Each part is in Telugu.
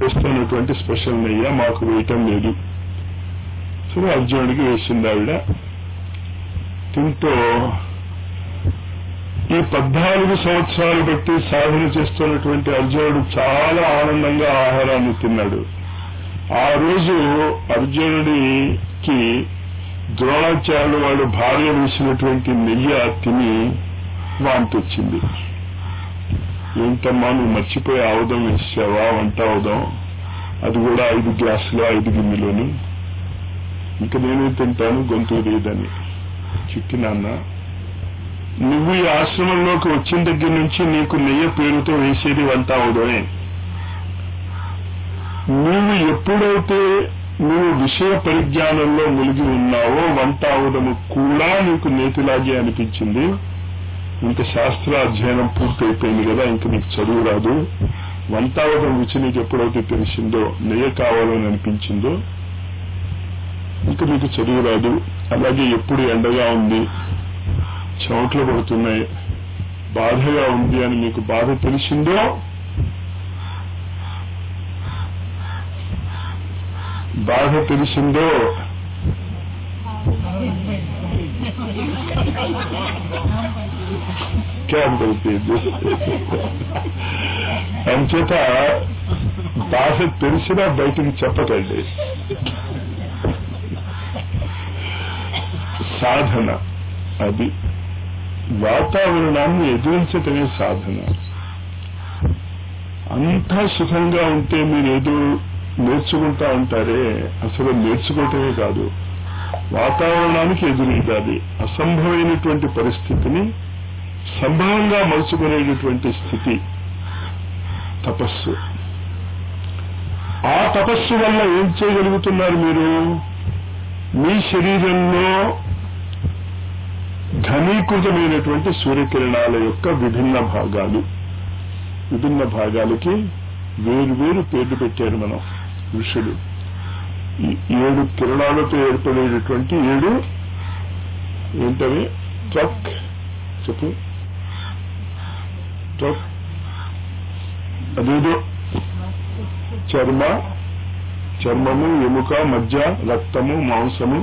వేస్తున్నటువంటి స్పెషల్ నెయ్యి మాకు వేయటం లేదు సరే అర్జునుడికి వేసింది ఆవిడ దీంతో ఈ పద్నాలుగు సంవత్సరాలు బట్టి సాధన చేస్తున్నటువంటి అర్జునుడు చాలా ఆనందంగా ఆహారాన్ని తిన్నాడు ఆ రోజు అర్జునుడికి ద్రోణాచార్యులు వాడు భార్య వేసినటువంటి నెయ్యి తిని వాంతి వచ్చింది ఏంటమ్మా నువ్వు మర్చిపోయి ఆవుదం వేసావా వంట ఆవుదం అది కూడా ఐదు గ్లాసులు ఐదు గిన్నెలోను ఇంకా నేనే తింటాను గొంతు లేదని చిట్టి నాన్న నువ్వు ఈ ఆశ్రమంలోకి వచ్చిన దగ్గర నుంచి నీకు నెయ్యి పేరుతో వేసేది వంట ఆవుదమే నువ్వు ఎప్పుడైతే నువ్వు విషయ పరిజ్ఞానంలో మునిగి ఉన్నావో వంట ఆవుదము కూడా నీకు నేతిలాగే అనిపించింది ఇంక శాస్త్ర అధ్యయనం పూర్తయిపోయింది కదా ఇంక నీకు చదువు రాదు వంటావదం రుచి నీకు ఎప్పుడైతే తెలిసిందో నెయ్యి కావాలని అనిపించిందో ఇంక నీకు చదువు రాదు అలాగే ఎప్పుడు ఎండగా ఉంది చెమట్లు పడుతున్నాయి బాధగా ఉంది అని మీకు బాధ తెలిసిందో బాధ తెలిసిందో క్యాబ్ దొరికింది అంచేత బాధ తెలిసినా బయటికి చెప్పకండి సాధన అది వాతావరణాన్ని ఎదిరించటమే సాధన అంతా సుఖంగా ఉంటే మీరు ఏదో నేర్చుకుంటా ఉంటారే అసలు నేర్చుకోవటమే కాదు వాతావరణానికి ఎదురీదాది అసంభవమైనటువంటి పరిస్థితిని సంభవంగా మలుచుకునేటటువంటి స్థితి తపస్సు ఆ తపస్సు వల్ల ఏం చేయగలుగుతున్నారు మీరు మీ శరీరంలో ఘనీకృతమైనటువంటి సూర్యకిరణాల యొక్క విభిన్న భాగాలు విభిన్న భాగాలకి వేరు వేరు పేర్లు పెట్టారు మనం ఋషులు ఈ ఏడు కిరణాలతో ఏర్పడేటటువంటి ఏడు ఏంటవి ట్రక్ చెప్పు ట్రక్ అదేదో చర్మ చర్మము ఎముక మధ్య రక్తము మాంసము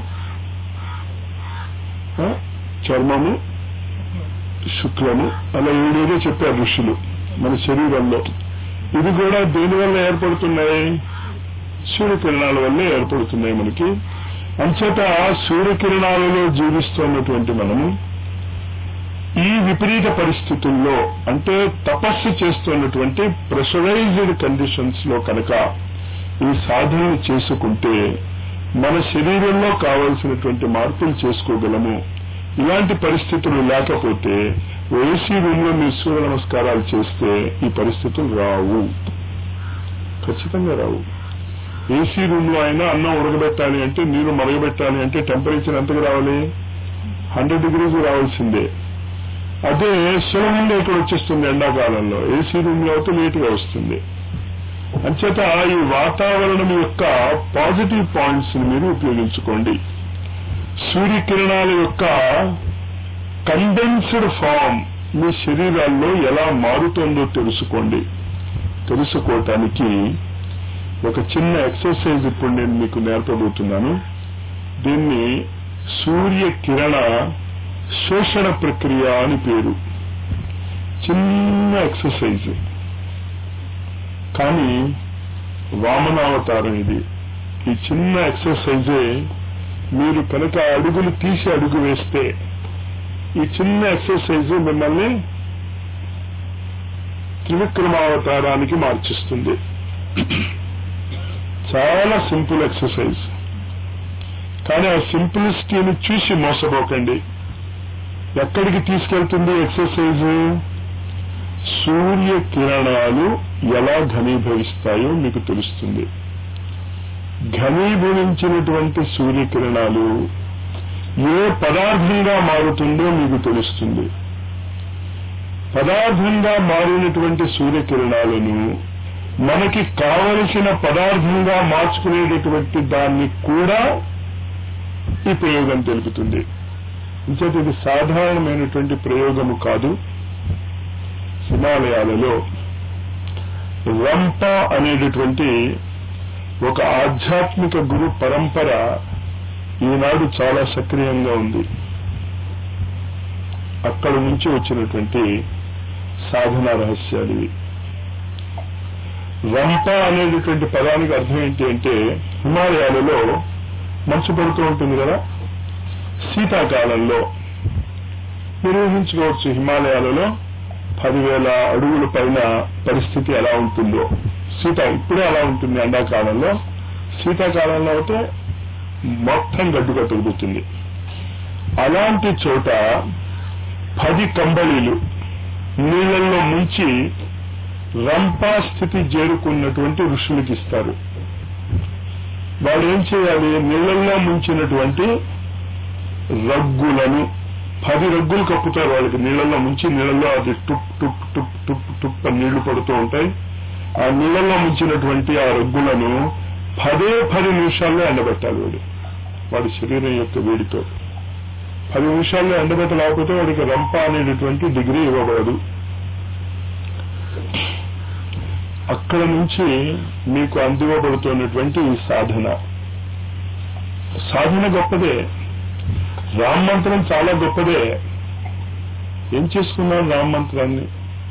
ఆ, చర్మము శుక్లము అలా ఏడేదో చెప్పారు ఋషులు మన శరీరంలో ఇది కూడా దేని వల్ల ఏర్పడుతున్నాయి సూర్యకిరణాల వల్లే ఏర్పడుతున్నాయి మనకి అంచేత సూర్యకిరణాలలో జీవిస్తున్నటువంటి మనము ఈ విపరీత పరిస్థితుల్లో అంటే తపస్సు చేస్తున్నటువంటి ప్రెషరైజ్డ్ కండిషన్స్ లో కనుక ఈ సాధనలు చేసుకుంటే మన శరీరంలో కావలసినటువంటి మార్పులు చేసుకోగలము ఇలాంటి పరిస్థితులు లేకపోతే ఏసీ రూమ్ లో మీరు సూర్య నమస్కారాలు చేస్తే ఈ పరిస్థితులు రావు ఖచ్చితంగా రావు ఏసీ రూమ్ లో అయినా అన్నం ఉడకబెట్టాలి అంటే నీరు మరగబెట్టాలి అంటే టెంపరేచర్ ఎంతకు రావాలి హండ్రెడ్ డిగ్రీస్ రావాల్సిందే అదే సులభంగా ఇక్కడ వచ్చేస్తుంది ఎండాకాలంలో ఏసీ రూమ్ లో అయితే లేట్ గా వస్తుంది అంచేత ఈ వాతావరణం యొక్క పాజిటివ్ పాయింట్స్ ని మీరు ఉపయోగించుకోండి సూర్యకిరణాల యొక్క కండెన్స్డ్ ఫామ్ మీ శరీరాల్లో ఎలా మారుతుందో తెలుసుకోండి తెలుసుకోవటానికి ఒక చిన్న ఎక్సర్సైజ్ ఇప్పుడు నేను మీకు నేర్పబోతున్నాను దీన్ని సూర్య కిరణ శోషణ ప్రక్రియ అని పేరు చిన్న ఎక్సర్సైజ్ కానీ వామనావతారం ఇది ఈ చిన్న ఎక్సర్సైజే మీరు కనుక అడుగులు తీసి అడుగు వేస్తే ఈ చిన్న ఎక్సర్సైజ్ మిమ్మల్ని త్రివిక్రమావతారానికి మార్చిస్తుంది చాలా సింపుల్ ఎక్సర్సైజ్ కానీ ఆ సింప్లిసిటీని చూసి మోసపోకండి ఎక్కడికి తీసుకెళ్తుంది ఎక్సర్సైజ్ సూర్య కిరణాలు ఎలా ఘనీభవిస్తాయో మీకు తెలుస్తుంది ఘనీభవించినటువంటి సూర్యకిరణాలు ఏ పదార్థంగా మారుతుందో మీకు తెలుస్తుంది పదార్థంగా మారినటువంటి సూర్యకిరణాలను మనకి కావలసిన పదార్థంగా మార్చుకునేటటువంటి దాన్ని కూడా ఈ ప్రయోగం తెలుపుతుంది ఇంచేత ఇది సాధారణమైనటువంటి ప్రయోగము కాదు హిమాలయాలలో రంప అనేటటువంటి ఒక ఆధ్యాత్మిక గురు పరంపర ఈనాడు చాలా సక్రియంగా ఉంది అక్కడ నుంచి వచ్చినటువంటి సాధన రహస్యాలు ఇవి రంప అనేటటువంటి పదానికి అర్థం ఏంటి అంటే హిమాలయాలలో మంచు పడుతూ ఉంటుంది కదా శీతాకాలంలో మీరు ఊహించుకోవచ్చు హిమాలయాలలో పదివేల అడుగుల పైన పరిస్థితి ఎలా ఉంటుందో శీత ఇప్పుడే అలా ఉంటుంది ఎండాకాలంలో శీతాకాలంలో అయితే మొత్తం గడ్డు కట్టుకుపోతుంది అలాంటి చోట పది కంబళీలు నీళ్లలో ముంచి రంపా స్థితి చేరుకున్నటువంటి ఋషులకి ఇస్తారు వాళ్ళు ఏం చేయాలి నీళ్లలో ముంచినటువంటి రగ్గులను పది రగ్గులు కప్పుతారు వాళ్ళకి నీళ్ళల్లో ముంచి నీళ్ళల్లో అది టుప్ టుప్ టుప్ టుప్ టుప్ అని నీళ్లు పడుతూ ఉంటాయి ఆ నీళ్ళల్లో ముంచినటువంటి ఆ రగ్గులను పదే పది నిమిషాల్లో ఎండబెట్టాలి వాడు వాడి శరీరం యొక్క వేడితో పది నిమిషాల్లో ఎండబెట్టలేకపోతే వాడికి రంప అనేటటువంటి డిగ్రీ ఇవ్వబడదు అక్కడ నుంచి మీకు అందివ్వబడుతున్నటువంటి ఈ సాధన సాధన గొప్పదే రామ మంత్రం చాలా గొప్పదే ఏం చేసుకున్నాం రామ మంత్రాన్ని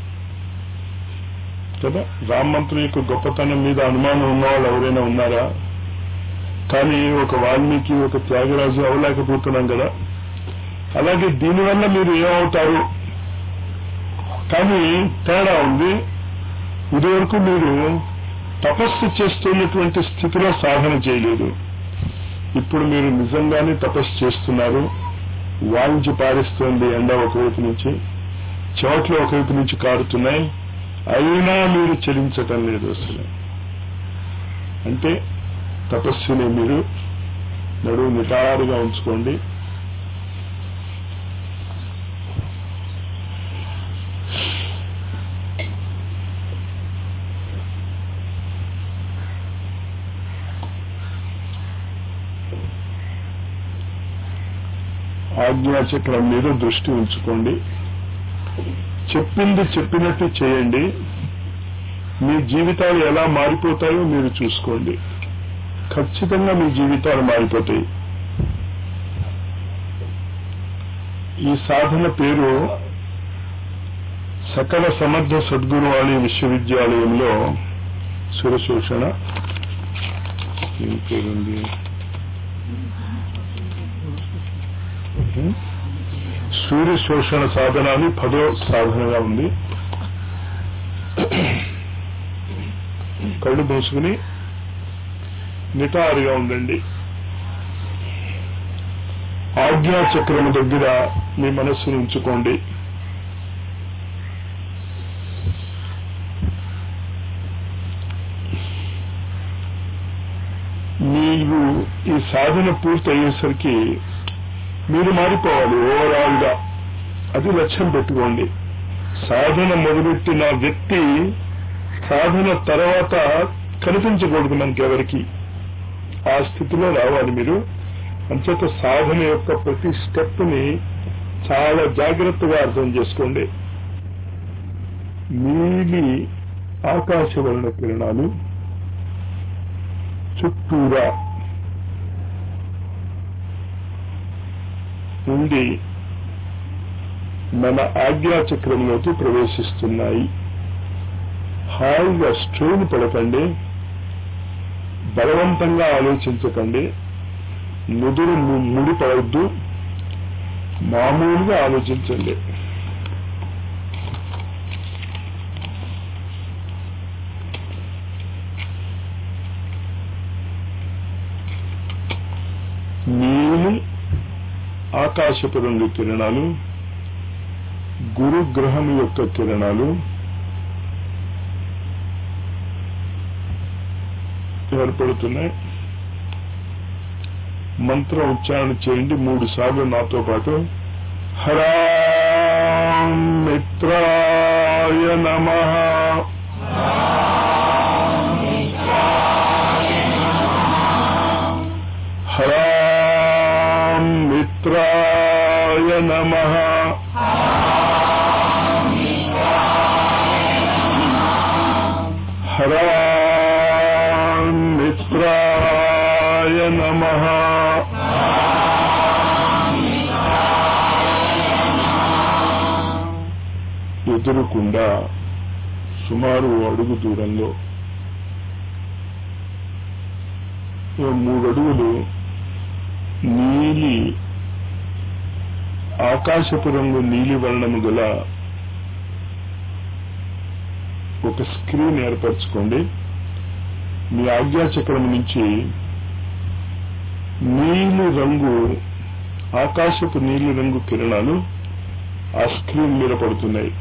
కదా రామ మంత్రం యొక్క గొప్పతనం మీద అనుమానం ఉన్నవాళ్ళు ఎవరైనా ఉన్నారా కానీ ఒక వాల్మీకి ఒక త్యాగరాజు అవ్వలేకపోతున్నాం కదా అలాగే దీనివల్ల మీరు ఏమవుతారు కానీ తేడా ఉంది ఇదివరకు మీరు తపస్సు చేస్తున్నటువంటి స్థితిలో సాధన చేయలేదు ఇప్పుడు మీరు నిజంగానే తపస్సు చేస్తున్నారు వాయించి పారిస్తుంది ఎండ ఒకవైపు నుంచి చెవట్లు ఒకవైపు నుంచి కారుతున్నాయి అయినా మీరు చలించటం లేదు అసలు అంటే తపస్సుని మీరు నడువు నిటారుగా ఉంచుకోండి ఆజ్ఞాచక్రం మీద దృష్టి ఉంచుకోండి చెప్పింది చెప్పినట్టు చేయండి మీ జీవితాలు ఎలా మారిపోతాయో మీరు చూసుకోండి ఖచ్చితంగా మీ జీవితాలు మారిపోతాయి ఈ సాధన పేరు సకల సమర్థ సద్గురువాణి విశ్వవిద్యాలయంలో సురశోషణ ఏం పేరుంది సూర్య శోషణ సాధన అని పదో సాధనగా ఉంది కళ్ళు మూసుకుని నిటారుగా ఉండండి ఆజ్ఞా చక్రము దగ్గర మీ మనస్సును ఉంచుకోండి మీరు ఈ సాధన పూర్తి అయ్యేసరికి మీరు మారిపోవాలి ఓవరాల్ గా అది లక్ష్యం పెట్టుకోండి సాధన మొదలెట్టిన వ్యక్తి సాధన తర్వాత కనిపించకూడదు మనకెవరికి ఆ స్థితిలో రావాలి మీరు అంచేత సాధన యొక్క ప్రతి స్టెప్ ని చాలా జాగ్రత్తగా అర్థం చేసుకోండి నీలి ఆకాశవర్ణ కిరణాలు చుట్టూరా ఉండి మన ఆజ్ఞా చక్రంలోకి ప్రవేశిస్తున్నాయి హాయిగా స్ట్రెయిన్ పడకండి బలవంతంగా ఆలోచించకండి నుదురు ము- ముడిపడవద్దు మామూలుగా ఆలోచించండి నీలి ఆకాశపు రంగు కిరణాలు గురుగ్రహం యొక్క కిరణాలు ఏర్పడుతున్నాయి మంత్రం ఉచ్చారణ చేయండి మూడు సార్లు నాతో పాటు హరాం మిత్రాయ నమ హరాం మిత్రాయ నమ హరామిత్రాయ నమ ఎదురుకుండా సుమారు అడుగు దూరంలో ఓ మూడు అడుగులు నీలి ఆకాశపు రంగు నీలి వర్ణము గల ఒక స్క్రీన్ ఏర్పరచుకోండి మీ ఆజ్ఞాచక్రం నుంచి నీలి రంగు ఆకాశపు నీలి రంగు కిరణాలు ఆ స్క్రీన్ మీద పడుతున్నాయి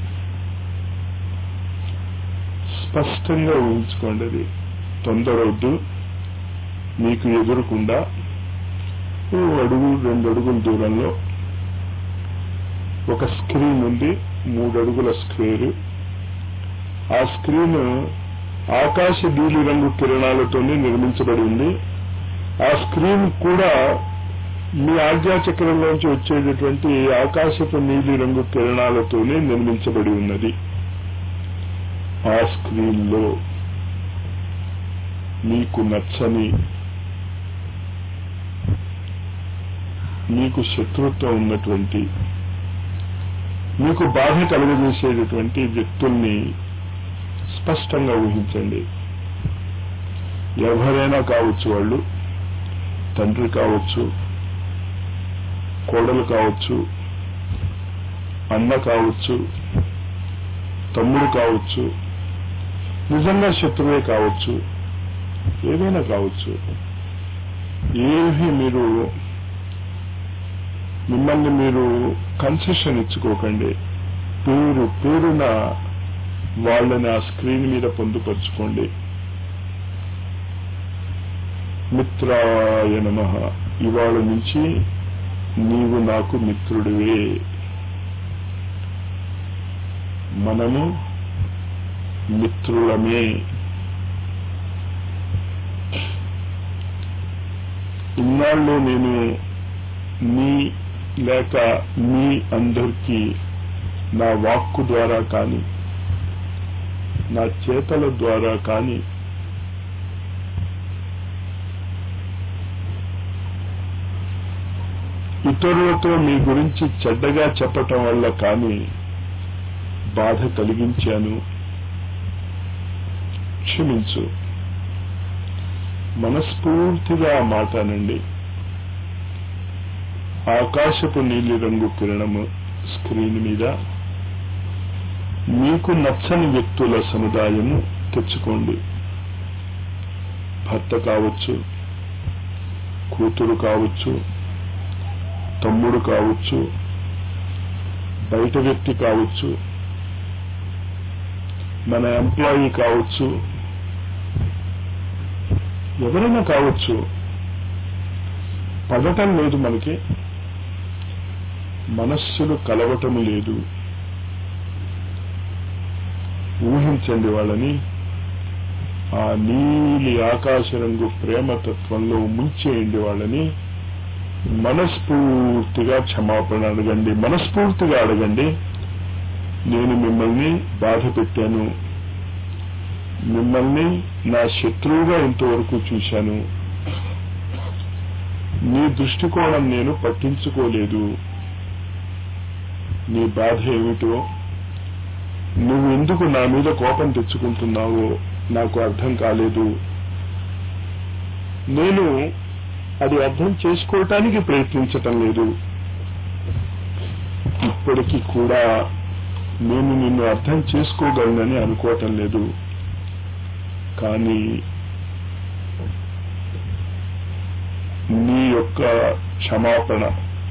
స్పష్టంగా ఊహించుకోండి అది తొందరవద్దు మీకు ఎదురుకుండా ఓ అడుగు రెండు అడుగుల దూరంలో ఒక స్క్రీన్ ఉంది మూడు అడుగుల స్క్వేర్ ఆ స్క్రీన్ ఆకాశ నీలి రంగు కిరణాలతోనే నిర్మించబడి ఉంది ఆ స్క్రీన్ కూడా మీ ఆజ్ఞాచక్రంలోంచి వచ్చేటటువంటి ఆకాశపు నీలి రంగు కిరణాలతోనే నిర్మించబడి ఉన్నది ఆ స్క్రీన్ లో మీకు నచ్చని మీకు శత్రుత్వం ఉన్నటువంటి మీకు బాధ కలుగజేసేటటువంటి వ్యక్తుల్ని స్పష్టంగా ఊహించండి ఎవరైనా కావచ్చు వాళ్ళు తండ్రి కావచ్చు కోడలు కావచ్చు అన్న కావచ్చు తమ్ముడు కావచ్చు నిజంగా శత్రువే కావచ్చు ఏదైనా కావచ్చు ఏవి మీరు మిమ్మల్ని మీరు కన్సెషన్ ఇచ్చుకోకండి పేరు పేరున వాళ్ళని ఆ స్క్రీన్ మీద పొందుపరుచుకోండి మిత్రాయ నమ ఇవాళ నుంచి నీవు నాకు మిత్రుడివే మనము మిత్రులమే ఇన్నాళ్ళు నేను మీ లేక మీ అందరికీ నా వాక్కు ద్వారా కానీ నా చేతల ద్వారా కానీ ఇతరులతో మీ గురించి చెడ్డగా చెప్పటం వల్ల కానీ బాధ కలిగించాను క్షమించు మనస్ఫూర్తిగా ఆ మాట అనండి ఆకాశపు నీలి రంగు కిరణము స్క్రీన్ మీద మీకు నచ్చని వ్యక్తుల సముదాయము తెచ్చుకోండి భర్త కావచ్చు కూతురు కావచ్చు తమ్ముడు కావచ్చు బయట వ్యక్తి కావచ్చు మన ఎంప్లాయీ కావచ్చు ఎవరైనా కావచ్చు పడటం లేదు మనకి మనస్సులు కలవటం లేదు ఊహించండి వాళ్ళని ఆ నీలి ఆకాశ రంగు ప్రేమతత్వంలో ముంచేయండి వాళ్ళని మనస్ఫూర్తిగా క్షమాపణ అడగండి మనస్ఫూర్తిగా అడగండి నేను మిమ్మల్ని బాధ పెట్టాను మిమ్మల్ని నా శత్రువుగా ఇంతవరకు చూశాను నీ దృష్టికోణం నేను పట్టించుకోలేదు నీ బాధ ఏమిటో నువ్వు ఎందుకు నా మీద కోపం తెచ్చుకుంటున్నావో నాకు అర్థం కాలేదు నేను అది అర్థం చేసుకోవటానికి ప్రయత్నించటం లేదు ఇప్పటికీ కూడా నేను నిన్ను అర్థం చేసుకోగలనని అనుకోవటం లేదు కానీ నీ యొక్క క్షమాపణ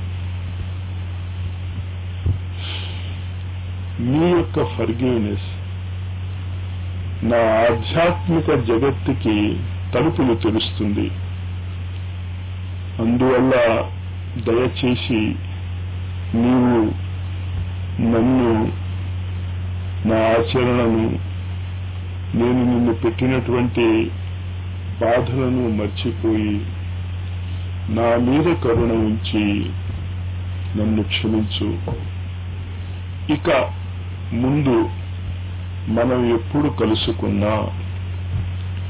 నీ యొక్క ఫర్గివ్నెస్ నా ఆధ్యాత్మిక జగత్తుకి తలుపులు తెరుస్తుంది అందువల్ల దయచేసి నీవు నన్ను నా ఆచరణను నేను నిన్ను పెట్టినటువంటి బాధలను మర్చిపోయి నా మీద కరుణ ఉంచి నన్ను క్షమించు ఇక ముందు మనం ఎప్పుడు కలుసుకున్నా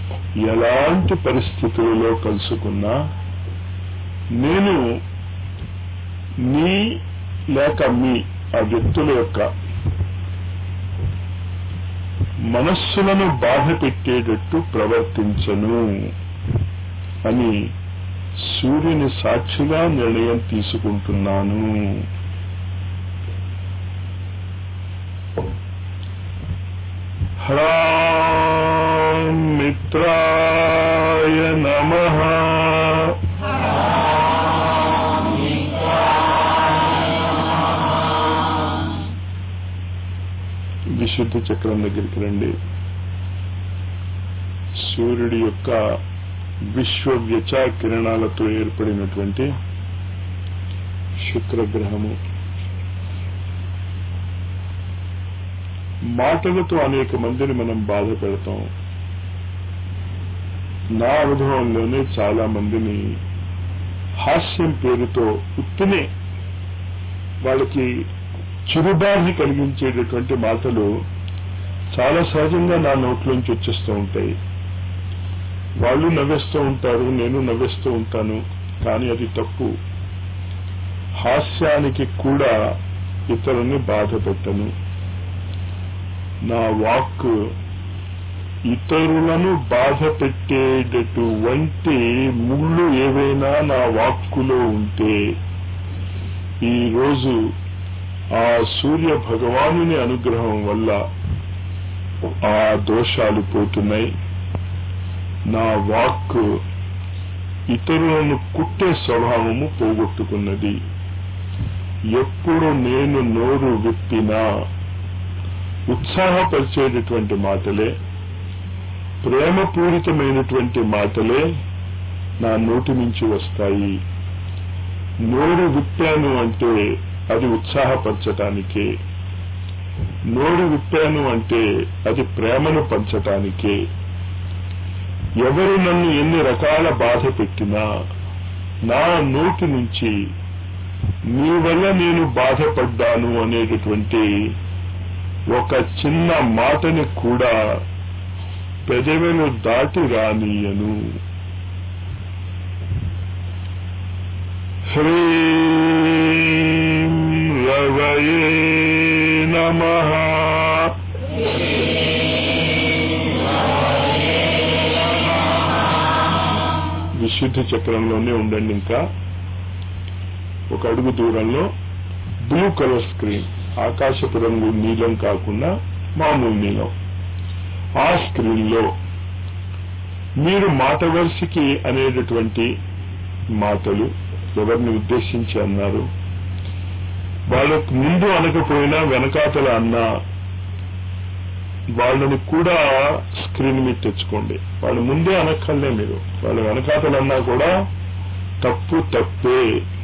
ఎలాంటి పరిస్థితులలో కలుసుకున్నా నేను నీ లేక మీ ఆ వ్యక్తుల యొక్క మనస్సులను బాధ పెట్టేటట్టు ప్రవర్తించను అని సూర్యుని సాక్షిగా నిర్ణయం తీసుకుంటున్నాను హ్రాం మిత్రాయ నమః విశుద్ధ చక్రం దగ్గరికి రండి సూర్యుడి యొక్క విశ్వ వ్యచ కిరణాలతో ఏర్పడినటువంటి శుక్రగ్రహము మాటలతో అనేక మందిని మనం బాధ పెడతాం నా అనుభవంలోనే చాలా మందిని హాస్యం పేరుతో ఉత్తినే వాళ్ళకి చిరుబాధ కలిగించేటటువంటి మాటలు చాలా సహజంగా నా నోట్లోంచి వచ్చేస్తూ ఉంటాయి వాళ్ళు నవ్వేస్తూ ఉంటారు నేను నవ్వేస్తూ ఉంటాను కానీ అది తప్పు హాస్యానికి కూడా ఇతరుని బాధ పెట్టను నా వాక్ ఇతరులను బాధ పెట్టేటటువంటి ముళ్ళు ఏవైనా నా వాక్కులో ఉంటే ఈ రోజు ఆ సూర్య భగవానుని అనుగ్రహం వల్ల ఆ దోషాలు పోతున్నాయి నా వాక్ ఇతరులను కుట్టే స్వభావము పోగొట్టుకున్నది ఎప్పుడు నేను నోరు విప్పినా ఉత్సాహపరిచేటటువంటి మాటలే ప్రేమపూరితమైనటువంటి మాటలే నా నోటి నుంచి వస్తాయి నోరు విప్పాను అంటే అది ఉత్సాహపరచటానికే నోరు విప్పాను అంటే అది ప్రేమను పంచటానికే ఎవరు నన్ను ఎన్ని రకాల బాధ పెట్టినా నా నోటి నుంచి నీ వల్ల నేను బాధపడ్డాను అనేటటువంటి ఒక చిన్న మాటని కూడా పెదవిను దాటి రానియను హ్రీం రవయే నమః విశుద్ధ చక్రంలోనే ఉండండి ఇంకా ఒక అడుగు దూరంలో బ్లూ కలర్ స్క్రీన్ ఆకాశపు రంగు నీలం కాకుండా మామూలు నీలం ఆ స్క్రీన్ లో మీరు మాట వరుసకి అనేటటువంటి మాటలు ఎవరిని ఉద్దేశించి అన్నారు వాళ్ళకు ముందు అనకపోయినా వెనకాతల అన్నా వాళ్ళని కూడా స్క్రీన్ మీద తెచ్చుకోండి వాళ్ళు ముందే అనక్కర్లే మీరు వాళ్ళు వెనకాతలు అన్నా కూడా తప్పు తప్పే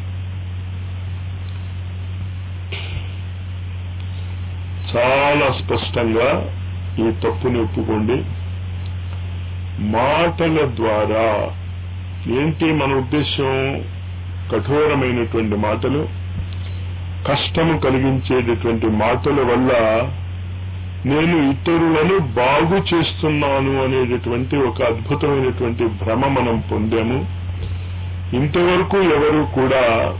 చాలా స్పష్టంగా ఈ తప్పుని ఒప్పుకోండి మాటల ద్వారా ఏంటి మన ఉద్దేశం కఠోరమైనటువంటి మాటలు కష్టము కలిగించేటటువంటి మాటల వల్ల నేను ఇతరులను బాగు చేస్తున్నాను అనేటటువంటి ఒక అద్భుతమైనటువంటి భ్రమ మనం పొందాము ఇంతవరకు ఎవరు కూడా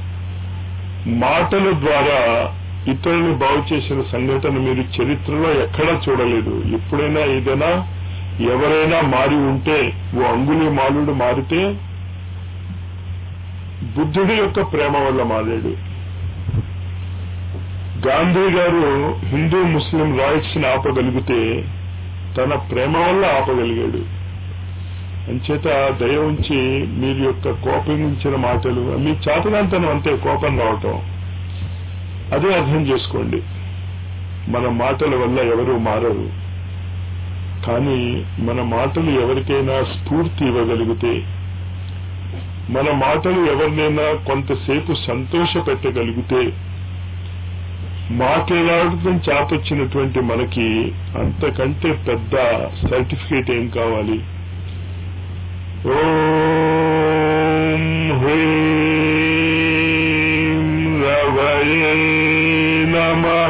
మాటల ద్వారా ఇతరులను బాగు చేసిన సంఘటన మీరు చరిత్రలో ఎక్కడా చూడలేదు ఎప్పుడైనా ఏదైనా ఎవరైనా మారి ఉంటే ఓ అంగుళి మాలుడు మారితే బుద్ధుడి యొక్క ప్రేమ వల్ల మారాడు గాంధీ గారు హిందూ ముస్లిం రాయిట్స్ ని ఆపగలిగితే తన ప్రేమ వల్ల ఆపగలిగాడు అంచేత దయ ఉంచి మీరు యొక్క కోపగించిన మాటలు మీ చాతనంతనం అంతే కోపం రావటం అదే అర్థం చేసుకోండి మన మాటల వల్ల ఎవరు మారరు కానీ మన మాటలు ఎవరికైనా స్ఫూర్తి ఇవ్వగలిగితే మన మాటలు ఎవరినైనా కొంతసేపు సంతోష పెట్టగలిగితే మాట్లాడటం చాపొచ్చినటువంటి మనకి అంతకంటే పెద్ద సర్టిఫికేట్ ఏం కావాలి ఓం హ్రీం రవయే నమః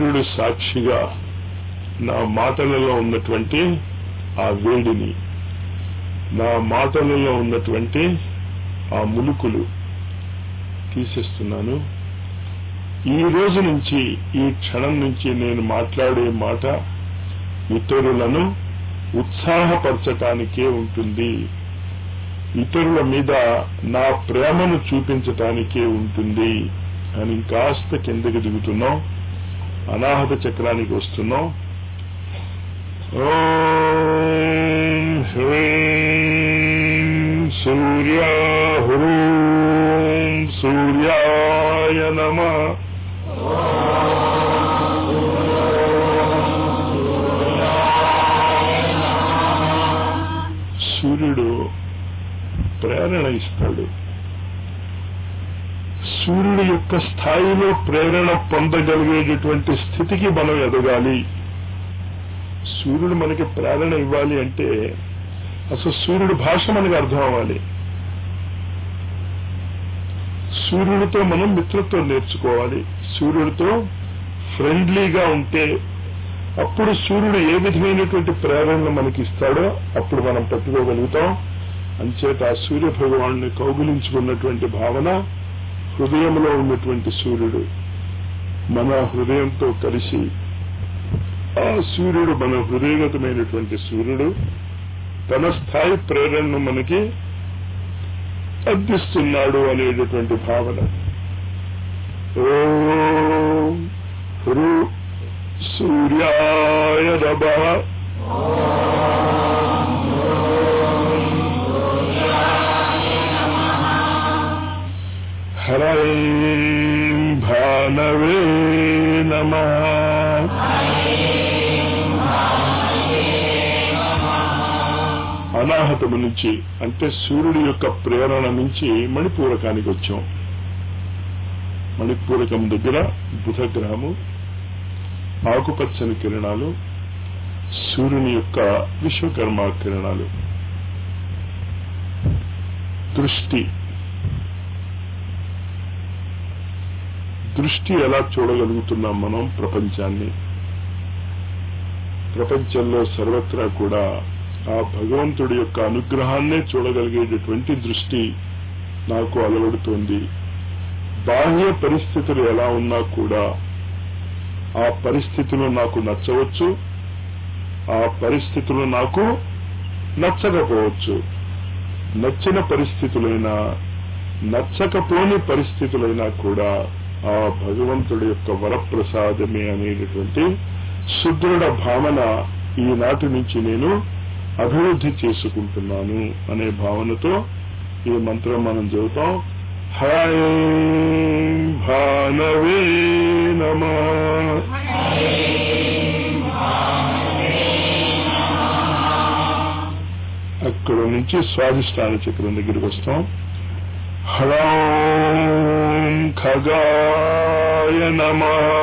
సూర్యుడు సాక్షిగా నా మాటలలో ఉన్నటువంటి ఆ వేడిని నా మాటలలో ఉన్నటువంటి ఆ ములుకులు తీసేస్తున్నాను ఈ రోజు నుంచి ఈ క్షణం నుంచి నేను మాట్లాడే మాట ఇతరులను ఉత్సాహపరచటానికే ఉంటుంది ఇతరుల మీద నా ప్రేమను చూపించటానికే ఉంటుంది అని ఇంకాస్త కిందకి దిగుతున్నాం అనాహత చక్రానికి వస్తున్నాం ఓం హ్రీం సూర్య హ్రూం సూర్యాయ నమ సూర్యుడు ప్రేరణ ఇస్తాడు సూర్యుడి యొక్క స్థాయిలో ప్రేరణ పొందగలిగేటటువంటి స్థితికి మనం ఎదగాలి సూర్యుడు మనకి ప్రేరణ ఇవ్వాలి అంటే అసలు సూర్యుడి భాష మనకి అర్థం అవ్వాలి సూర్యుడితో మనం మిత్రత్వం నేర్చుకోవాలి సూర్యుడితో ఫ్రెండ్లీగా ఉంటే అప్పుడు సూర్యుడు ఏ విధమైనటువంటి ప్రేరణను మనకి ఇస్తాడో అప్పుడు మనం పట్టుకోగలుగుతాం అంచేత ఆ సూర్య భగవాన్ని కౌగులించుకున్నటువంటి భావన హృదయంలో ఉన్నటువంటి సూర్యుడు మన హృదయంతో కలిసి ఆ సూర్యుడు మన హృదయగతమైనటువంటి సూర్యుడు తన స్థాయి ప్రేరణను మనకి అందిస్తున్నాడు అనేటటువంటి భావన ఓం హృ సూర్యాయ నమ హరైం భానవే నమ అనాహతము నుంచి అంటే సూర్యుడి యొక్క ప్రేరణ నుంచి మణిపూరకానికి వచ్చాం మణిపూరకం దగ్గర బుధగ్రహము ఆకుపచ్చని కిరణాలు సూర్యుని యొక్క విశ్వకర్మ కిరణాలు దృష్టి దృష్టి ఎలా చూడగలుగుతున్నాం మనం ప్రపంచాన్ని ప్రపంచంలో సర్వత్రా కూడా ఆ భగవంతుడి యొక్క అనుగ్రహాన్నే చూడగలిగేటటువంటి దృష్టి నాకు అలవడుతోంది బాహ్య పరిస్థితులు ఎలా ఉన్నా కూడా ఆ పరిస్థితులు నాకు నచ్చవచ్చు ఆ పరిస్థితులు నాకు నచ్చకపోవచ్చు నచ్చిన పరిస్థితులైనా నచ్చకపోని పరిస్థితులైనా కూడా ఆ భగవంతుడి యొక్క వరప్రసాదమే అనేటటువంటి సుదృఢ భావన ఈనాటి నుంచి నేను అభివృద్ధి చేసుకుంటున్నాను అనే భావనతో ఈ మంత్రం మనం చదువుతాం హాయ్ భానవే నమ అక్కడ నుంచి స్వాధిష్టాన చక్రం దగ్గరికి వస్తాం హ్రౌం ఖగాయ నమ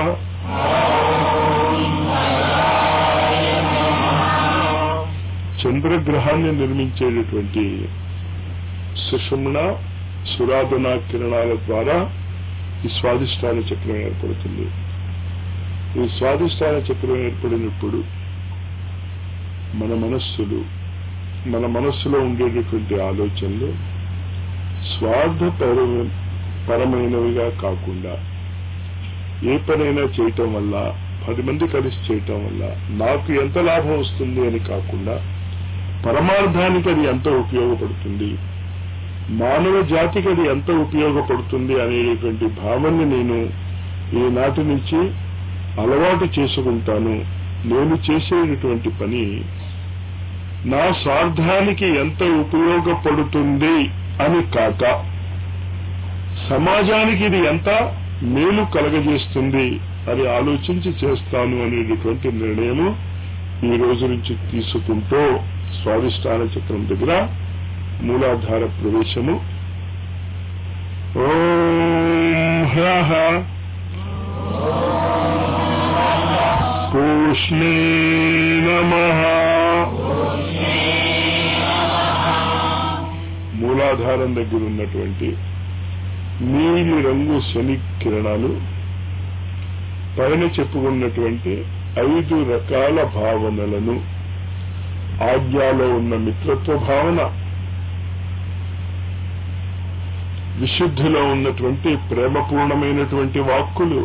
చంద్రగ్రహాన్ని నిర్మించేటటువంటి సుషుమ్న సురాధన కిరణాల ద్వారా ఈ స్వాధిష్టాన చక్రం ఏర్పడుతుంది ఈ స్వాధిష్టాన చక్రం ఏర్పడినప్పుడు మన మనస్సులు మన మనస్సులో ఉండేటటువంటి ఆలోచనలు స్వార్థ పరమైనవిగా కాకుండా ఏ పనైనా చేయటం వల్ల పది మంది కలిసి చేయటం వల్ల నాకు ఎంత లాభం వస్తుంది అని కాకుండా పరమార్థానికి అది ఎంత ఉపయోగపడుతుంది మానవ జాతికి అది ఎంత ఉపయోగపడుతుంది అనేటువంటి భావన్ని నేను ఈనాటి నుంచి అలవాటు చేసుకుంటాను నేను చేసేటటువంటి పని నా స్వార్థానికి ఎంత ఉపయోగపడుతుంది అని కాక సమాజానికి ఇది ఎంత మేలు కలగజేస్తుంది అని ఆలోచించి చేస్తాను అనేటటువంటి నిర్ణయము ఈ రోజు నుంచి తీసుకుంటూ స్వాదిష్టాన చక్రం దగ్గర మూలాధార ప్రవేశము ఓం హ్రహ పూష్ణే నమః మూలాధారం దగ్గర ఉన్నటువంటి నీలి రంగు శని కిరణాలు పైన చెప్పుకున్నటువంటి ఐదు రకాల భావనలను ఆజ్ఞాలో ఉన్న మిత్రత్వ భావన విశుద్ధిలో ఉన్నటువంటి ప్రేమపూర్ణమైనటువంటి వాక్కులు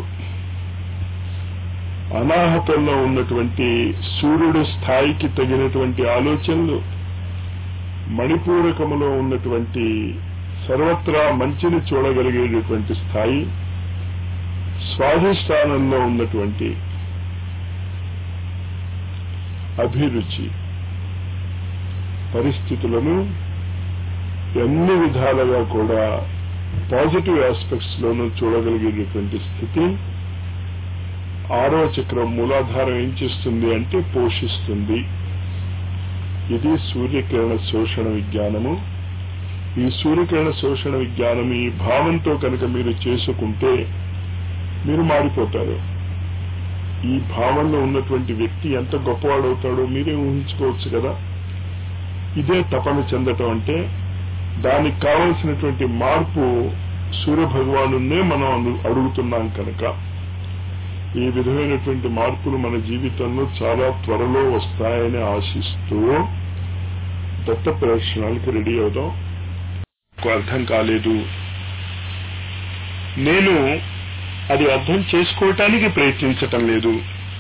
అనాహతంలో ఉన్నటువంటి సూర్యుడు స్థాయికి తగినటువంటి ఆలోచనలు మణిపూరకములో ఉన్నటువంటి సర్వత్రా మంచిని చూడగలిగేటటువంటి స్థాయి స్వాధిష్టానంలో ఉన్నటువంటి అభిరుచి పరిస్థితులను అన్ని విధాలుగా కూడా పాజిటివ్ ఆస్పెక్ట్స్ లోనూ చూడగలిగేటటువంటి స్థితి ఆరో చక్రం మూలాధారం ఏం చేస్తుంది అంటే పోషిస్తుంది ఇది సూర్యకిరణ శోషణ విజ్ఞానము ఈ సూర్యకిరణ శోషణ విజ్ఞానం ఈ భావంతో కనుక మీరు చేసుకుంటే మీరు మారిపోతారు ఈ భావంలో ఉన్నటువంటి వ్యక్తి ఎంత గొప్పవాడవుతాడో మీరే ఊహించుకోవచ్చు కదా ఇదే తపన చెందటం అంటే దానికి కావలసినటువంటి మార్పు సూర్య భగవానునే మనం అడుగుతున్నాం కనుక ఈ విధమైనటువంటి మార్పులు మన జీవితంలో చాలా త్వరలో వస్తాయని ఆశిస్తూ దత్త ప్రదర్శనాలకు రెడీ అవుదాం అర్థం కాలేదు నేను అది అర్థం చేసుకోవటానికి ప్రయత్నించటం లేదు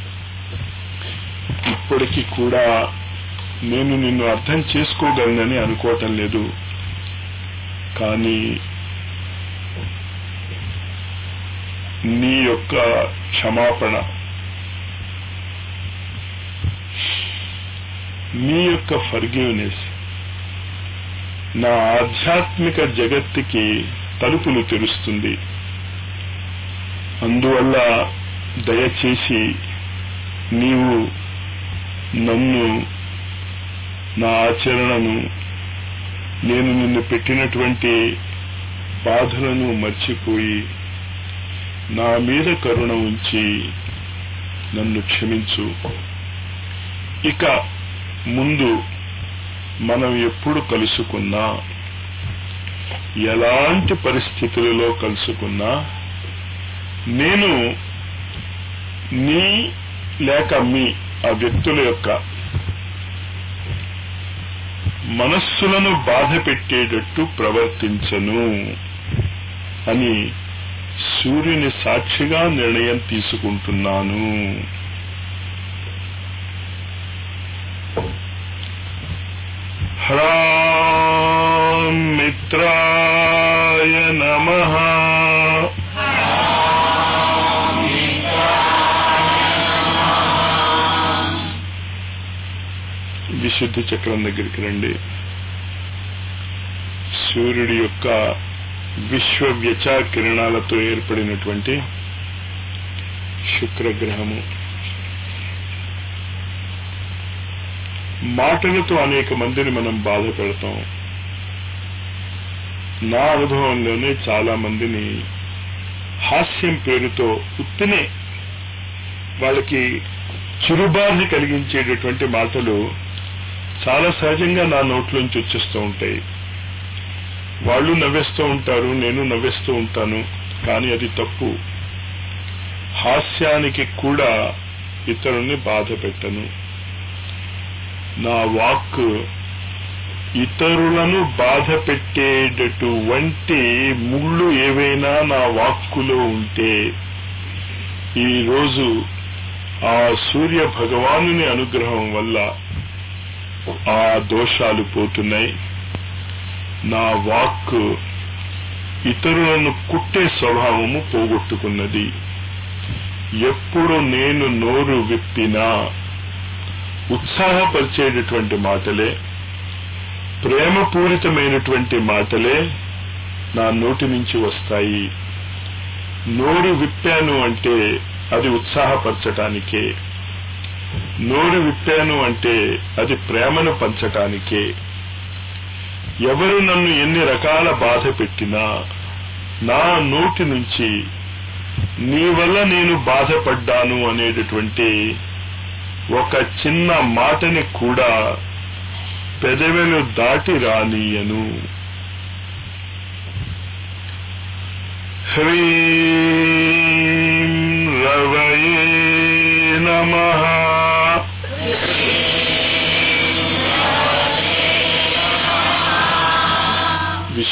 ఇప్పటికీ కూడా నేను నిన్ను అర్థం చేసుకోగలనని అనుకోవటం లేదు కానీ నీ యొక్క క్షమాపణ నీ యొక్క ఫర్గివ్నెస్ నా ఆధ్యాత్మిక జగత్తుకి తలుపులు తెరుస్తుంది అందువల్ల దయచేసి నీవు నన్ను నా ఆచరణను నేను నిన్ను పెట్టినటువంటి బాధలను మర్చిపోయి నా మీద కరుణ ఉంచి నన్ను క్షమించు ఇక ముందు మనం ఎప్పుడు కలుసుకున్నా ఎలాంటి పరిస్థితులలో కలుసుకున్నా నేను నీ లేక మీ ఆ వ్యక్తుల యొక్క మనస్సులను బాధ పెట్టేటట్టు ప్రవర్తించను అని సూర్యుని సాక్షిగా నిర్ణయం తీసుకుంటున్నాను హ్రాం మిత్రాయ నమః విశుద్ధి చక్రం దగ్గరికి రండి సూర్యుడి యొక్క విశ్వ వ్యచా కిరణాలతో ఏర్పడినటువంటి శుక్రగ్రహము మాటలతో అనేక మందిని మనం బాధ పెడతాం నా అనుభవంలోనే చాలా మందిని హాస్యం పేరుతో ఉత్తినే వాళ్ళకి చిరుబాధ కలిగించేటటువంటి మాటలు చాలా సహజంగా నా నోట్లోంచి వచ్చేస్తూ ఉంటాయి వాళ్ళు నవ్వేస్తూ ఉంటారు నేను నవ్వేస్తూ ఉంటాను కానీ అది తప్పు హాస్యానికి కూడా ఇతరుల్ని బాధ పెట్టను నా వాక్ ఇతరులను బాధ పెట్టేటటువంటి ముళ్ళు ఏవైనా నా వాక్కులో ఉంటే ఈ రోజు ఆ సూర్య భగవానుని అనుగ్రహం వల్ల ఆ దోషాలు పోతున్నాయి నా వాక్ ఇతరులను కుట్టే స్వభావము పోగొట్టుకున్నది ఎప్పుడు నేను నోరు విప్పినా ఉత్సాహపరిచేటటువంటి మాటలే ప్రేమపూరితమైనటువంటి మాటలే నా నోటి నుంచి వస్తాయి నోరు విప్పాను అంటే అది ఉత్సాహపరచటానికే నోరు విప్పాను అంటే అది ప్రేమను పంచటానికే ఎవరు నన్ను ఎన్ని రకాల బాధ పెట్టినా నా నోటి నుంచి నీ వల్ల నేను బాధపడ్డాను అనేటటువంటి ఒక చిన్న మాటని కూడా పెదవులు దాటి రానియను హ్రీం రవయే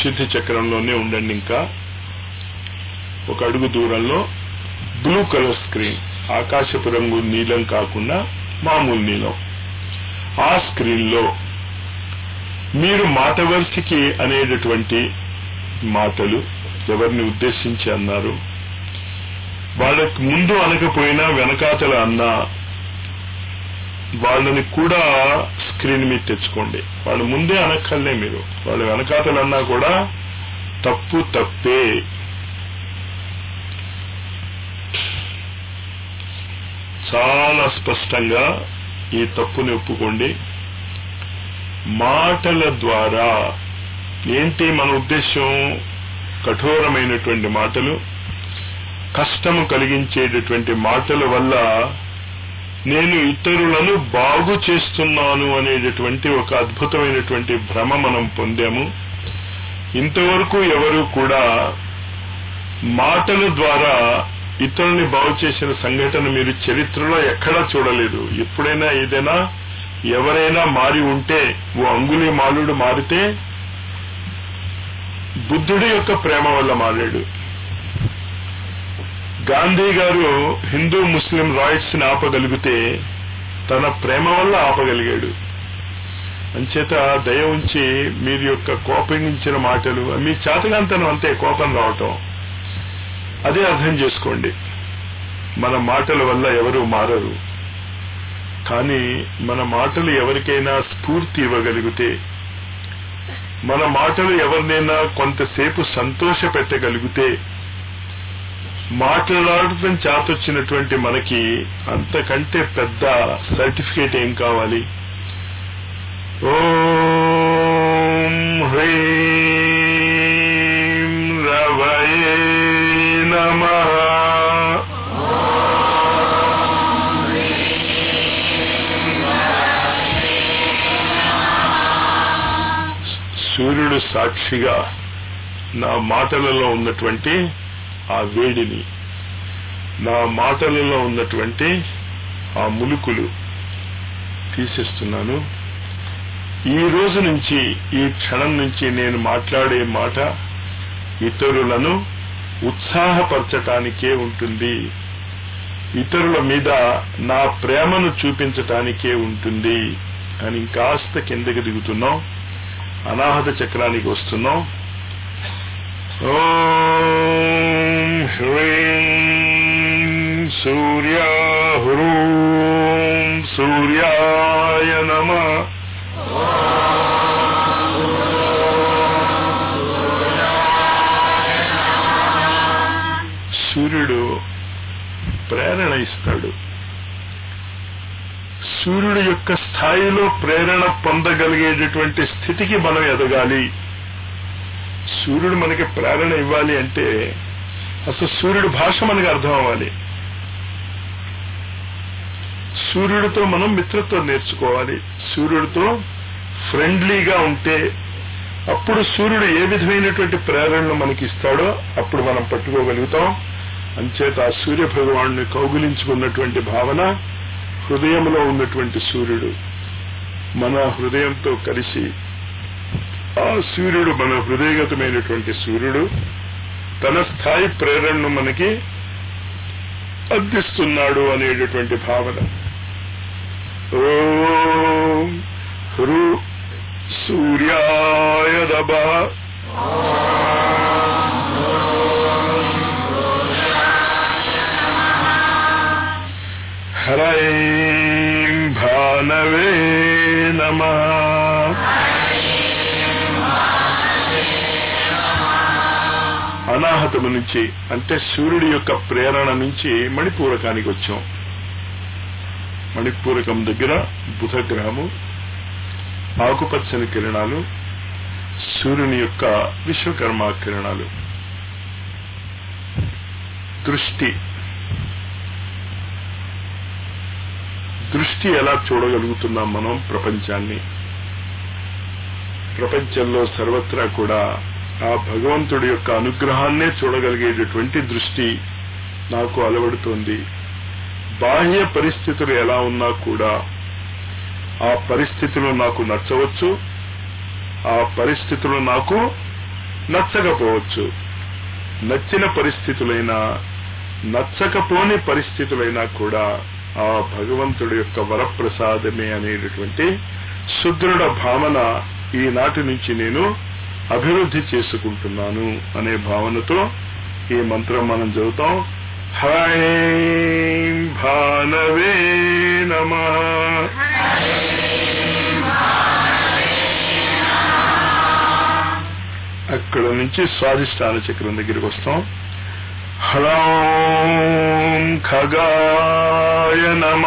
విశుద్ధి చక్రంలోనే ఉండండి ఇంకా ఒక అడుగు దూరంలో బ్లూ కలర్ స్క్రీన్ ఆకాశపు రంగు నీలం కాకుండా మామూలు నీలం ఆ స్క్రీన్ లో మీరు మాటవర్సికి అనేటటువంటి మాటలు ఎవరిని ఉద్దేశించి అన్నారు వాళ్ళకి ముందు అనకపోయినా వెనకాతల అన్నా వాళ్ళని కూడా స్క్రీన్ మీద తెచ్చుకోండి వాళ్ళు ముందే అనక్కర్లే మీరు వాళ్ళు వెనకాతలు అన్నా కూడా తప్పు తప్పే చాలా స్పష్టంగా ఈ తప్పుని ఒప్పుకోండి మాటల ద్వారా ఏంటి మన ఉద్దేశం కఠోరమైనటువంటి మాటలు కష్టము కలిగించేటటువంటి మాటల వల్ల నేను ఇతరులను బాగు చేస్తున్నాను అనేటటువంటి ఒక అద్భుతమైనటువంటి భ్రమ మనం పొందాము ఇంతవరకు ఎవరు కూడా మాటల ద్వారా ఇతరుల్ని బాగు చేసిన సంఘటన మీరు చరిత్రలో ఎక్కడా చూడలేదు ఎప్పుడైనా ఏదైనా ఎవరైనా మారి ఉంటే ఓ అంగుళి మాలుడు మారితే బుద్ధుడి యొక్క ప్రేమ వల్ల మారాడు గాంధీ గారు హిందూ ముస్లిం రాయిట్స్ ని ఆపగలిగితే తన ప్రేమ వల్ల ఆపగలిగాడు అంచేత దయ ఉంచి మీరు యొక్క కోపగించిన మాటలు మీ చేతగాంతనం అంతే కోపం రావటం అదే అర్థం చేసుకోండి మన మాటల వల్ల ఎవరు మారరు కానీ మన మాటలు ఎవరికైనా స్ఫూర్తి ఇవ్వగలిగితే మన మాటలు ఎవరినైనా కొంతసేపు సంతోష పెట్టగలిగితే మాట్లాడటం చేతొచ్చినటువంటి మనకి అంతకంటే పెద్ద సర్టిఫికేట్ ఏం కావాలి ఓం హ్రీం రవయే నమ సూర్యుడు సాక్షిగా నా మాటలలో ఉన్నటువంటి ఆ వేడిని నా మాటలలో ఉన్నటువంటి ఆ ములుకులు తీసేస్తున్నాను ఈ రోజు నుంచి ఈ క్షణం నుంచి నేను మాట్లాడే మాట ఇతరులను ఉత్సాహపరచటానికే ఉంటుంది ఇతరుల మీద నా ప్రేమను చూపించటానికే ఉంటుంది అని కాస్త కిందకి దిగుతున్నాం అనాహత చక్రానికి వస్తున్నాం ఓం హ్రీం సూర్య హ్రూం సూర్యాయ నమ సూర్యుడు ప్రేరణ ఇస్తాడు సూర్యుడు యొక్క స్థాయిలో ప్రేరణ పొందగలిగేటటువంటి స్థితికి మనం ఎదగాలి సూర్యుడు మనకి ప్రేరణ ఇవ్వాలి అంటే అసలు సూర్యుడు భాష మనకి అర్థం అవ్వాలి సూర్యుడితో మనం మిత్రత్వం నేర్చుకోవాలి సూర్యుడితో ఫ్రెండ్లీగా ఉంటే అప్పుడు సూర్యుడు ఏ విధమైనటువంటి ప్రేరణను మనకి ఇస్తాడో అప్పుడు మనం పట్టుకోగలుగుతాం అంచేత ఆ సూర్య భగవాను కౌగులించుకున్నటువంటి భావన హృదయంలో ఉన్నటువంటి సూర్యుడు మన హృదయంతో కలిసి ఆ సూర్యుడు మన హృదయగతమైనటువంటి సూర్యుడు తన స్థాయి ప్రేరణను మనకి అందిస్తున్నాడు అనేటటువంటి భావన ఓం హృ సూర్యాయ దబ హరైం భానవే నమ అనాహతము నుంచి అంటే సూర్యుడి యొక్క ప్రేరణ నుంచి మణిపూరకానికి వచ్చాం మణిపూరకం దగ్గర బుధ గ్రహము ఆకుపచ్చని కిరణాలు సూర్యుని యొక్క విశ్వకర్మ కిరణాలు దృష్టి దృష్టి ఎలా చూడగలుగుతున్నాం మనం ప్రపంచాన్ని ప్రపంచంలో సర్వత్రా కూడా ఆ భగవంతుడి యొక్క అనుగ్రహాన్నే చూడగలిగేటటువంటి దృష్టి నాకు అలవడుతోంది బాహ్య పరిస్థితులు ఎలా ఉన్నా కూడా ఆ పరిస్థితులు నాకు నచ్చవచ్చు ఆ పరిస్థితులు నాకు నచ్చకపోవచ్చు నచ్చిన పరిస్థితులైనా నచ్చకపోని పరిస్థితులైనా కూడా ఆ భగవంతుడి యొక్క వరప్రసాదమే అనేటటువంటి సుదృఢ భావన ఈనాటి నుంచి నేను అభివృద్ధి చేసుకుంటున్నాను అనే భావనతో ఈ మంత్రం మనం చదువుతాం హ్రైం భానవే నమ అక్కడ నుంచి స్వాధిష్టాన చక్రం దగ్గరికి వస్తాం హ్రౌం ఖగాయ నమ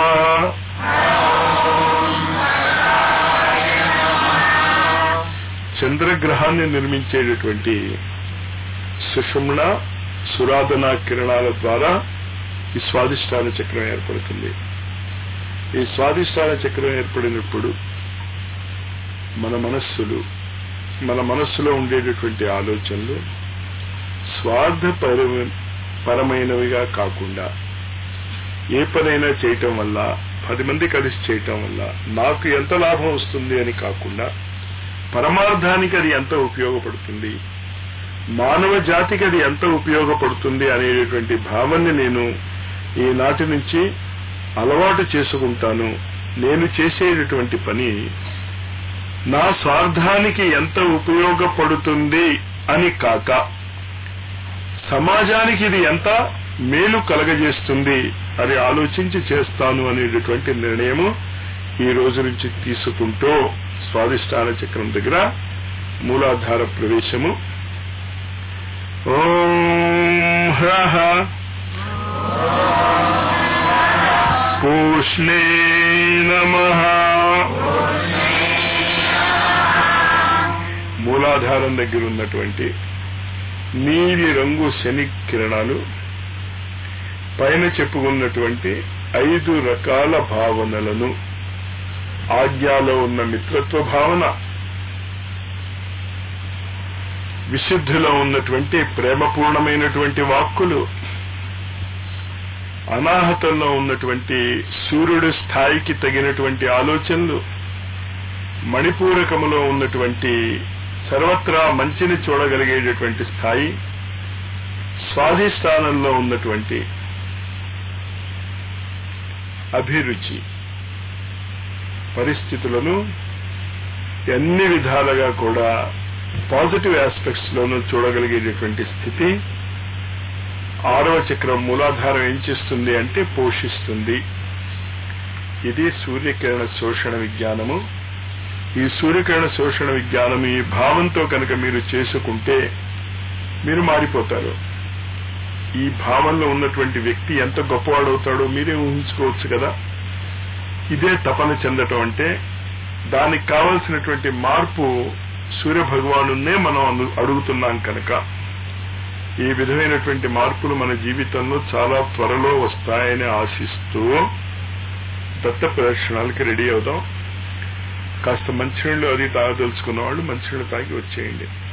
చంద్రగ్రహాన్ని నిర్మించేటటువంటి సుషుమ్న సురాధన కిరణాల ద్వారా ఈ స్వాధిష్టాన చక్రం ఏర్పడుతుంది ఈ స్వాధిష్టాన చక్రం ఏర్పడినప్పుడు మన మనస్సులు మన మనస్సులో ఉండేటటువంటి ఆలోచనలు స్వార్థపర పరమైనవిగా కాకుండా ఏ పనైనా చేయటం వల్ల పది మంది కలిసి చేయటం వల్ల నాకు ఎంత లాభం వస్తుంది అని కాకుండా పరమార్థానికి అది ఎంత ఉపయోగపడుతుంది మానవ జాతికి అది ఎంత ఉపయోగపడుతుంది అనేటటువంటి భావాన్ని నేను ఈనాటి నుంచి అలవాటు చేసుకుంటాను నేను చేసేటటువంటి పని నా స్వార్థానికి ఎంత ఉపయోగపడుతుంది అని కాక సమాజానికి ఇది ఎంత మేలు కలగజేస్తుంది అని ఆలోచించి చేస్తాను అనేటటువంటి నిర్ణయము ఈ రోజు నుంచి తీసుకుంటూ స్వాదిష్టాన చక్రం దగ్గర మూలాధార ప్రవేశము ఓం హ్రహ పూష్ణే నమ మూలాధారం దగ్గర ఉన్నటువంటి నీలి రంగు శని కిరణాలు పైన చెప్పుకున్నటువంటి ఐదు రకాల భావనలను ఆజ్ఞాలో ఉన్న మిత్రత్వ భావన విశుద్ధిలో ఉన్నటువంటి ప్రేమపూర్ణమైనటువంటి వాక్కులు అనాహతంలో ఉన్నటువంటి సూర్యుడి స్థాయికి తగినటువంటి ఆలోచనలు మణిపూరకములో ఉన్నటువంటి సర్వత్రా మంచిని చూడగలిగేటటువంటి స్థాయి స్వాధిష్టానంలో ఉన్నటువంటి అభిరుచి పరిస్థితులను అన్ని విధాలుగా కూడా పాజిటివ్ ఆస్పెక్ట్స్ లోనూ చూడగలిగేటటువంటి స్థితి ఆరవ చక్రం మూలాధారం ఏం చేస్తుంది అంటే పోషిస్తుంది ఇది సూర్యకిరణ శోషణ విజ్ఞానము ఈ సూర్యకిరణ శోషణ విజ్ఞానం ఈ భావంతో కనుక మీరు చేసుకుంటే మీరు మారిపోతారు ఈ భావంలో ఉన్నటువంటి వ్యక్తి ఎంత గొప్పవాడవుతాడో మీరే ఊహించుకోవచ్చు కదా ఇదే తపన చెందటం అంటే దానికి కావలసినటువంటి మార్పు సూర్య భగవానున్నే మనం అను- అడుగుతున్నాం కనుక ఈ విధమైనటువంటి మార్పులు మన జీవితంలో చాలా త్వరలో వస్తాయని ఆశిస్తూ దత్త ప్రదర్శనాలకి రెడీ అవుదాం కాస్త మంచినీళ్ళు అది తాగదలుచుకున్న వాళ్ళు మంచినీళ్ళు తాగి వచ్చేయండి